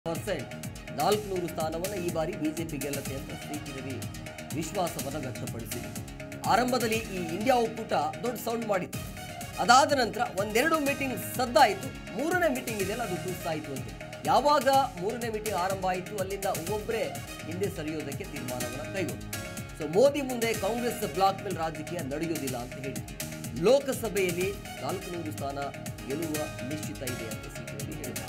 percent ನಾಲ್ಕುನೂರು ಸ್ಥಾನವನ್ನು ಈ ಬಾರಿ ಬಿಜೆಪಿ ಗೆಲ್ಲುತ್ತೆ ಅಂತ ಸಿಟಿ ರವಿ ವಿಶ್ವಾಸವನ್ನು ವ್ಯಕ್ತಪಡಿಸಿದೆ ಆರಂಭದಲ್ಲಿ ಈ ಇಂಡಿಯಾ ಒಕ್ಕೂಟ ದೊಡ್ಡ ಸೌಂಡ್ ಮಾಡಿತ್ತು ಅದಾದ ನಂತರ ಒಂದೆರಡು ಮೀಟಿಂಗ್ ಸದ್ದಾಯಿತು ಮೂರನೇ ಮೀಟಿಂಗ್ ಇದೆಯಲ್ಲ ಅದು ಸುಸ್ತಾಯಿತು ಅಂತ ಯಾವಾಗ ಮೂರನೇ ಮೀಟಿಂಗ್ ಆರಂಭ ಆಯಿತು ಅಲ್ಲಿಂದ ಒಬ್ಬೊಬ್ಬರೇ ಹಿಂದೆ ಸರಿಯೋದಕ್ಕೆ ತೀರ್ಮಾನವನ್ನು ಕೈಗೊಂಡು ಸೊ ಮೋದಿ ಮುಂದೆ ಕಾಂಗ್ರೆಸ್ ಬ್ಲಾಕ್ ಮೇಲ್ ರಾಜಕೀಯ ನಡೆಯುವುದಿಲ್ಲ ಅಂತ ಹೇಳಿ ಲೋಕಸಭೆಯಲ್ಲಿ ನಾಲ್ಕುನೂರು ಸ್ಥಾನ ಗೆಲ್ಲುವ ನಿಶ್ಚಿತ ಇದೆ ಅಂತ ಸಿಟಿ ರವಿ ಹೇಳಿದ್ದಾರೆ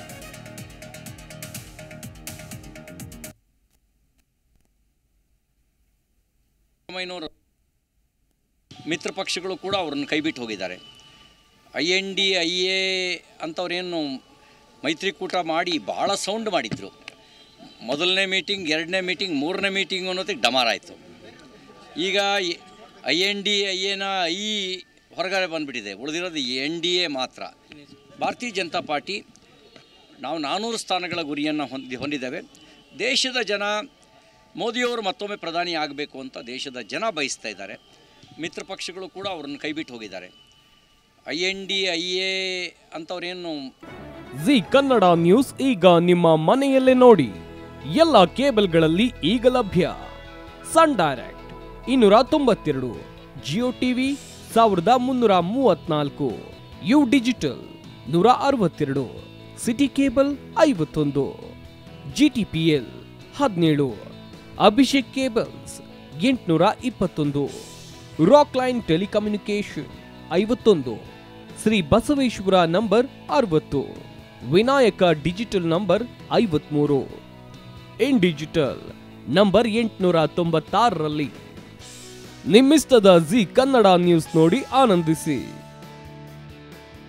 ಸಿದ್ದರಾಮಯ್ಯನವರು ಮಿತ್ರ ಪಕ್ಷಗಳು ಕೂಡ ಅವ್ರನ್ನ ಕೈಬಿಟ್ಟು ಹೋಗಿದ್ದಾರೆ I N D I A ಅಂಥವ್ರೇನು ಮೈತ್ರಿಕೂಟ ಮಾಡಿ ಭಾಳ ಸೌಂಡ್ ಮಾಡಿದ್ರು ಮೊದಲನೇ ಮೀಟಿಂಗ್ ಎರಡನೇ ಮೀಟಿಂಗ್ ಮೂರನೇ ಮೀಟಿಂಗ್ ಅನ್ನೋದಕ್ಕೆ ಡಮಾರ್ ಆಯಿತು ಈಗ ಐ ಎನ್ ಡಿ ಐ ಎನ ಐ ಹೊರಗಡೆ ಬಂದುಬಿಟ್ಟಿದೆ ಉಳಿದಿರೋದು ಎನ್ ಡಿ ಎ ಮಾತ್ರ ಭಾರತೀಯ ಜನತಾ ಪಾರ್ಟಿ ನಾವು ನಾನ್ನೂರು ಸ್ಥಾನಗಳ ಗುರಿಯನ್ನು ಹೊಂದಿ ಹೊಂದಿದ್ದೇವೆ ದೇಶದ ಜನ ಮೋದಿಯವರು ಮತ್ತೊಮ್ಮೆ ಪ್ರಧಾನಿ ಆಗಬೇಕು ಅಂತ ದೇಶದ ಜನ ಬಯಸ್ತಾ ಇದ್ದಾರೆ ಮಿತ್ರ ಪಕ್ಷಗಳು ಕೂಡ ಅವ್ರನ್ನ ಕೈಬಿಟ್ಟು ಹೋಗಿದ್ದಾರೆ I N D I A ಅಂಥವ್ರೇನು ಜಿ ಕನ್ನಡ ನ್ಯೂಸ್ ಈಗ ನಿಮ್ಮ ಮನೆಯಲ್ಲೇ ನೋಡಿ ಎಲ್ಲ ಕೇಬಲ್ಗಳಲ್ಲಿ ಈಗ ಲಭ್ಯ ಸನ್ ಡೈರೆಕ್ಟ್ ಇನ್ನೂರ ತೊಂಬತ್ತೆರಡು ಜಿಯೋ ಟಿವಿ ಸಾವಿರದ ಮುನ್ನೂರ ಮೂವತ್ನಾಲ್ಕು ಯು ಡಿಜಿಟಲ್ ನೂರ ಅರವತ್ತೆರಡು ಸಿಟಿ ಕೇಬಲ್ ಐವತ್ತೊಂದು ಜಿಟಿಪಿಎಲ್ ಹದಿನೇಳು ಅಭಿಷೇಕ್ ಕೇಬಲ್ಸ್ ಎಂಟುನೂರ ಇಪ್ಪತ್ತೊಂದು ರಾಕ್ ಲೈನ್ ಟೆಲಿಕಮ್ಯುನಿಕೇಶನ್ ಐವತ್ತೊಂದು ಶ್ರೀ ಬಸವೇಶ್ವರ ನಂಬರ್ ಅರವತ್ತು ವಿನಾಯಕ ಡಿಜಿಟಲ್ ನಂಬರ್ ಐವತ್ಮೂರು ಇನ್ ಡಿಜಿಟಲ್ ನಂಬರ್ ಎಂಟುನೂರ ತೊಂಬತ್ತಾರರಲ್ಲಿ ನಿಮ್ಮಿಸ್ತದ ಜಿ ಕನ್ನಡ ನ್ಯೂಸ್ ನೋಡಿ ಆನಂದಿಸಿ